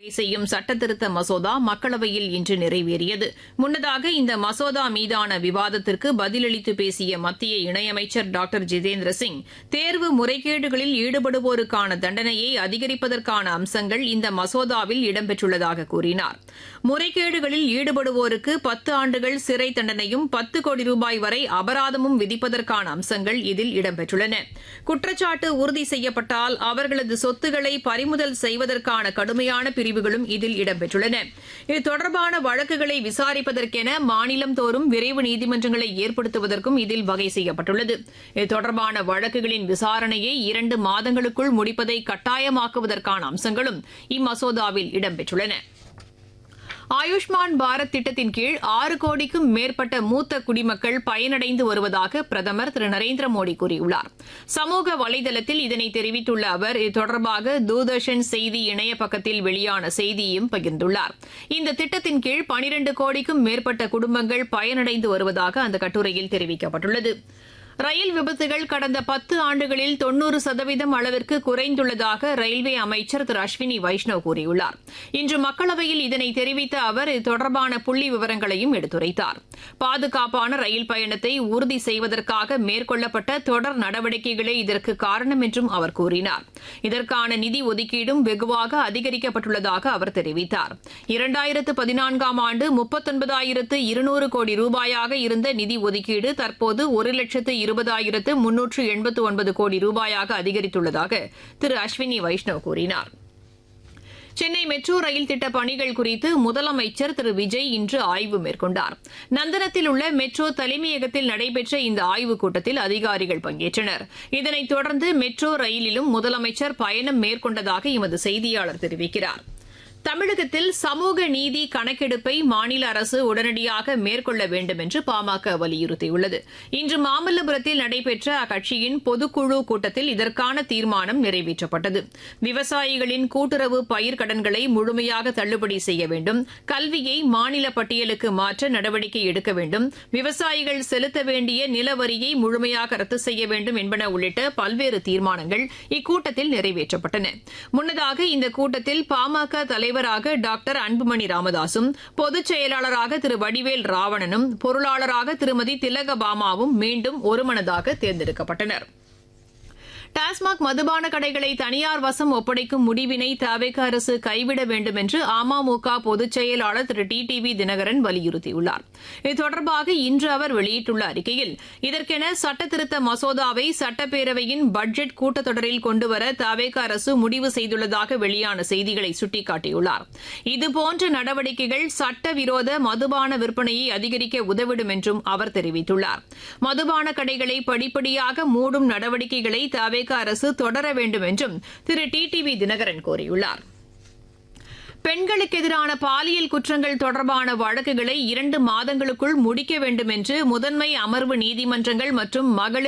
செய்யும் சட்டத்திருத்த மசோதா மக்களவையில் இன்று நிறைவேறியது முன்னதாக இந்த மசோதா மீதான விவாதத்திற்கு பதிலளித்து பேசிய மத்திய இணையமைச்சர் டாக்டர் ஜிதேந்திர சிங் தேர்வு முறைகேடுகளில் ஈடுபடுவோருக்கான தண்டனையை அதிகரிப்பதற்கான அம்சங்கள் இந்த மசோதாவில் இடம்பெற்றுள்ளதாக கூறினார் முறைகேடுகளில் ஈடுபடுவோருக்கு பத்து ஆண்டுகள் சிறை தண்டனையும் பத்து கோடி ரூபாய் வரை அபராதமும் விதிப்பதற்கான அம்சங்கள் இதில் இடம்பெற்றுள்ளன குற்றச்சாட்டு உறுதி செய்யப்பட்டால் அவர்களது சொத்துக்களை பறிமுதல் செய்வதற்கான கடுமையான பிரிவுகளும் இதில் இடம்பெற்றுள்ளன இது தொடர்பான வழக்குகளை விசாரிப்பதற்கென மாநிலம் தோறும் விரைவு நீதிமன்றங்களை ஏற்படுத்துவதற்கும் இதில் வகை செய்யப்பட்டுள்ளது இது தொடர்பான வழக்குகளின் விசாரணையை இரண்டு மாதங்களுக்குள் முடிப்பதை கட்டாயமாக்குவதற்கான அம்சங்களும் இம்மசோதாவில் இடம்பெற்றுள்ளன ஆயுஷ்மான் பாரத் திட்டத்தின் கீழ் ஆறு கோடிக்கும் மேற்பட்ட மூத்த குடிமக்கள் பயனடைந்து வருவதாக பிரதமர் திரு நரேந்திர மோடி கூறியுள்ளார் சமூக வலைதளத்தில் இதனை தெரிவித்துள்ள அவர் இது தொடர்பாக தூர்தர்ஷன் செய்தி இணைய பக்கத்தில் வெளியான செய்தியையும் பகிர்ந்துள்ளார் இந்த திட்டத்தின் கீழ் பனிரண்டு கோடிக்கும் மேற்பட்ட குடும்பங்கள் பயனடைந்து வருவதாக அந்த கட்டுரையில் தெரிவிக்கப்பட்டுள்ளது ரயில் விபத்துகள் கடந்த பத்து ஆண்டுகளில் தொன்னூறு சதவீதம் அளவிற்கு குறைந்துள்ளதாக ரயில்வே அமைச்சர் திரு அஸ்வினி வைஷ்ணவ் கூறியுள்ளார் இன்று மக்களவையில் இதனை தெரிவித்த அவர் இது தொடர்பான புள்ளி விவரங்களையும் எடுத்துரைத்தார் பாதுகாப்பான ரயில் பயணத்தை உறுதி செய்வதற்காக மேற்கொள்ளப்பட்ட தொடர் நடவடிக்கைகளே இதற்கு காரணம் என்றும் அவர் கூறினார் இதற்கான நிதி ஒதுக்கீடும் வெகுவாக அதிகரிக்கப்பட்டுள்ளதாக அவர் தெரிவித்தார் இரண்டாயிரத்து பதினான்காம் ஆண்டு முப்பத்தொன்பதாயிரத்து இருநூறு கோடி ரூபாயாக இருந்த நிதி ஒதுக்கீடு தற்போது ஒரு லட்சத்து இருபதாயிரத்து முன்னூற்று எண்பத்து ஒன்பது கோடி ரூபாயாக அதிகரித்துள்ளதாக திரு அஸ்வினி வைஷ்ணவ் கூறினார் சென்னை மெட்ரோ ரயில் திட்ட பணிகள் குறித்து முதலமைச்சர் திரு விஜய் இன்று ஆய்வு மேற்கொண்டார் நந்தனத்தில் உள்ள மெட்ரோ தலைமையகத்தில் நடைபெற்ற இந்த ஆய்வுக் கூட்டத்தில் அதிகாரிகள் பங்கேற்றனர் இதனைத் தொடர்ந்து மெட்ரோ ரயிலிலும் முதலமைச்சர் பயணம் மேற்கொண்டதாக எமது செய்தியாளர் தெரிவிக்கிறார் தமிழகத்தில் சமூக நீதி கணக்கெடுப்பை மாநில அரசு உடனடியாக மேற்கொள்ள வேண்டும் என்று பாமக வலியுறுத்தியுள்ளது இன்று மாமல்லபுரத்தில் நடைபெற்ற அக்கட்சியின் பொதுக்குழு கூட்டத்தில் இதற்கான தீர்மானம் நிறைவேற்றப்பட்டது விவசாயிகளின் கூட்டுறவு பயிர்க்கடன்களை முழுமையாக தள்ளுபடி செய்ய வேண்டும் கல்வியை மாநில பட்டியலுக்கு மாற்ற நடவடிக்கை எடுக்க வேண்டும் விவசாயிகள் செலுத்த வேண்டிய நிலவரியை முழுமையாக ரத்து செய்ய வேண்டும் என்பன உள்ளிட்ட பல்வேறு தீர்மானங்கள் இக்கூட்டத்தில் நிறைவேற்றப்பட்டன முன்னதாக இந்த கூட்டத்தில் பாமக தலைவர் தலைவராக டாக்டர் அன்புமணி ராமதாசும் பொதுச் செயலாளராக திரு வடிவேல் ராவணனும் பொருளாளராக திருமதி திலகபாமாவும் மீண்டும் ஒருமனதாக தேர்ந்தெடுக்கப்பட்டனா் டாஸ்மாக் மதுபான கடைகளை தனியார் வசம் ஒப்படைக்கும் முடிவினை தவேக அரசு கைவிட வேண்டும் என்று அமமுக பொதுச் செயலாளர் Thiru T T V Dhinakaran வலியுறுத்தியுள்ளார் இது தொடர்பாக இன்று அவர் வெளியிட்டுள்ள அறிக்கையில் இதற்கென சட்டத்திருத்த மசோதாவை சட்டப்பேரவையின் பட்ஜெட் கூட்டத்தொடரில் கொண்டுவர தவேக அரசு முடிவு செய்துள்ளதாக வெளியான செய்திகளை சுட்டிக்காட்டியுள்ளார் இதுபோன்ற நடவடிக்கைகள் சட்டவிரோத மதுபான விற்பனையை அதிகரிக்க உதவிடும் என்றும் அவர் தெரிவித்துள்ளார் மதுபான கடைகளை படிப்படியாக மூடும் நடவடிக்கைகளை தவே தவேக அரசு தொடர வேண்டும் என்றும் Thiru T T V Dhinakaran கூறியுள்ளார் பெண்களுக்கு எதிரான பாலியல் குற்றங்கள் தொடர்பான வழக்குகளை இரண்டு மாதங்களுக்குள் முடிக்க வேண்டும் என்று முதன்மை அமர்வு நீதிமன்றங்கள் மற்றும் மகளிர்